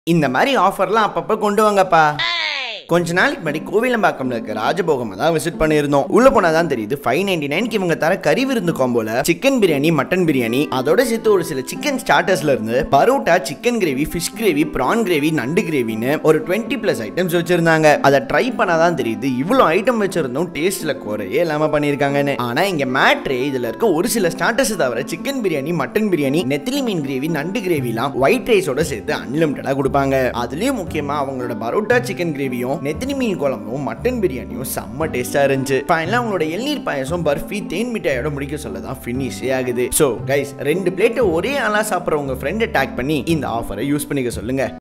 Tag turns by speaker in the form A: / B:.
A: இந்த மாதிரி ஆஃபர்லாம் அப்பப்போ கொண்டு வாங்கப்பா கொஞ்ச நாளைக்கு முன்னாடி கோவிலம்பாக்கம்ல இருக்க ராஜபோகம் தான் விசிட் பண்ணியிருந்தோம் உள்ள போனா தான் தெரியுது ஃபைவ் நைன்டி நைன்க்கு இவங்க தர கறி விருந்து காம்போல சிக்கன் பிரியாணி மட்டன் பிரியாணி அதோட சேர்த்து ஒரு சில சிக்கன் ஸ்டார்டர்ஸ்ல இருந்து parotta chicken gravy fish gravy prawn gravy நண்டு கிரேவின்னு ஒரு டுவெண்ட்டி பிளஸ் ஐட்டம்ஸ் வச்சிருந்தாங்க அதை ட்ரை பண்ணாதான் தெரியுது இவ்வளோ ஐட்டம் வச்சிருந்தோம் டேஸ்ட்ல குறையே இல்லாம பண்ணியிருக்காங்கன்னு ஆனா இங்க மேட்ரே இதுல இருக்க ஒரு சில ஸ்டார்டர்ஸ் தவிர சிக்கன் பிரியாணி மட்டன் பிரியாணி நெத்திலி மீன் கிரேவி நண்டு கிரேவிலாம் ஒயிட் ரைஸோட சேர்த்து அன்லிமிட்டடா கொடுப்பாங்க அதுலயும் முக்கியமா அவங்களோட பரோட்டா சிக்கன் கிரேவியும் நெத்திலி மீன் குழம்பும் மட்டன் பிரியாணியும் செம்ம டேஸ்டா இருந்துச்சு ஃபைனலாக அவங்களோட எள்நீர் பாயசம் பர்ஃபி தேன் மிட்டாயோட முடிக்க சொல்ல தான் ஃபினிஷே ஆகுது ஸோ கைஸ் ரெண்டு பிளேட்டை ஒரே ஆளா சாப்பிட்ற உங்க ஃப்ரெண்டை டேக் பண்ணி இந்த ஆஃபரை யூஸ் பண்ணிக்க சொல்லுங்க